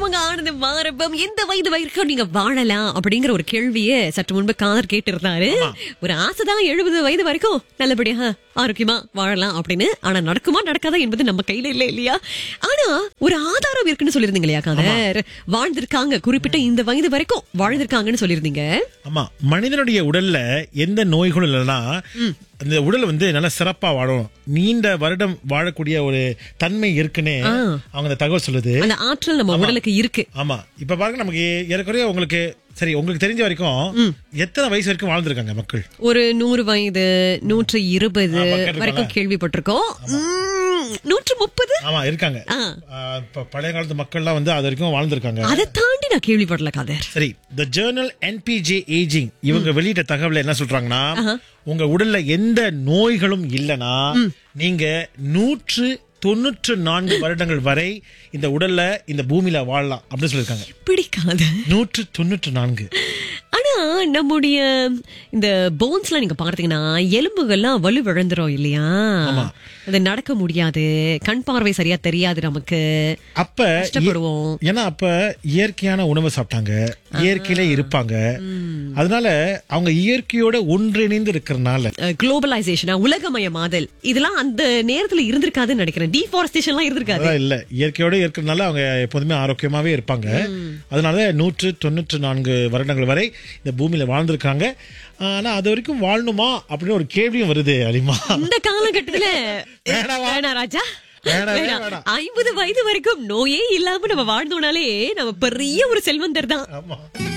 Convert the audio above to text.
உங்க ஆனந்த மாரபம் எந்த வயது வரைக்கும் நீங்க வாழலாம் அப்படிங்கிற ஒரு கேள்வியை சற்று முன்பு காதர் கேட்டு இருந்தாரு ஒரு ஆசைதான் எழுபது வயது வரைக்கும் நல்லபடியா ஆரோக்கியமா வாழலாம் அப்படின்னு ஆனா நடக்குமா நடக்காதா என்பது நம்ம கையில இல்ல இல்லையா ஆனா ஒரு ஆதாரம் இருக்குன்னு சொல்லிருந்தீங்க இல்லையா காதர் வாழ்ந்திருக்காங்க குறிப்பிட்ட இந்த வயது வரைக்கும் வாழ்ந்திருக்காங்கன்னு சொல்லிருந்தீங்க ஆமா மனிதனுடைய உடல்ல எந்த நோய்களும் இல்லைன்னா அந்த உடல் வந்து நல்லா சிறப்பா வாழும் நீண்ட வருடம் வாழக்கூடிய ஒரு தன்மை இருக்குன்னு அவங்க அந்த தகவல் சொல்லுது அந்த ஆற்றல் நம்ம உடலுக்கு இருக்கு ஆமா இப்ப பாருங்க நமக்கு ஏறக்குறைய உங்களுக்கு சரி உங்களுக்கு தெரிஞ்ச வரைக்கும் எத்தனை வயசு வரைக்கும் வாழ்ந்திருக்காங்க மக்கள் ஒரு நூறு வயது நூற்று இருபது ஆ, பக்கம் வரைக்கும் கேள்விப்பட்டிருக்கோம் உம், நூற்று முப்பது ஆமா இருக்காங்க ஆ. ஆ, இப்ப பழைய காலத்து மக்கள்லாம் வந்து அது வரைக்கும் வாழ்ந்திருக்காங்க அதை தாண்டி நான் கேள்விப்படல காதர் சரி த ஜேர்னல் என்பிஜே ஏஜிங் இவங்க வெளியிட்ட தகவல் என்ன சொல்றாங்கன்னா உங்க உடல்ல எந்த நோய்களும் இல்லனா நீங்க நூற்று தொண்ணூற்று நான்கு வருடங்கள் வரை இந்த உடல்ல இந்த பூமியில வாழலாம் அப்படின்னு சொல்லிருக்காங்க பிடிக்காது நூற்று தொண்ணூற்று நான்கு ஆனா நம்முடைய இந்த போன்ஸ்ல நீங்க பார்த்தீங்கன்னா எலும்புகள்லாம் வலு விழுந்துரும் இல்லையா அது நடக்க முடியாது கண் பார்வை சரியா தெரியாது நமக்கு அப்ப கஷ்டப்படுவோம் ஏன்னா அப்ப இயற்கையான உணவு சாப்பிட்டாங்க இயற்கையிலே இருப்பாங்க அதனால அவங்க இயற்கையோட ஒன்றிணைந்து இருக்கிறனால குளோபலைசேஷனா உலகமயமாதல் இதெல்லாம் அந்த நேரத்துல இருந்திருக்காதுன்னு நினைக்கிறேன் டீஃபாரஸ்டேஷன்லாம் இருந்திருக்காது அதான் இல்ல இயற்கையோட இருக்கிறதுனால அவங்க எப்போதுமே ஆரோக்கியமாவே இருப்பாங்க அதனால நூற்று தொண்ணூற்று நான்கு வருடங்கள் வரை இந்த பூமியில வாழ்ந்திருக்காங்க ஆனா அது வரைக்கும் வாழணுமா அப்படின்னு ஒரு கேள்வியும் வருது அலிமா இந்த காலகட்டத்துல வேணாவா? வேணாம் ராஜா வேணாம், வேணாம். வேணாம். ஐம்பது வயது வரைக்கும் நோயே இல்லாம நம்ம வாழ்ந்தோம்னாலே நம்ம பெரிய ஒரு செல்வந்தர் தான் ஆமா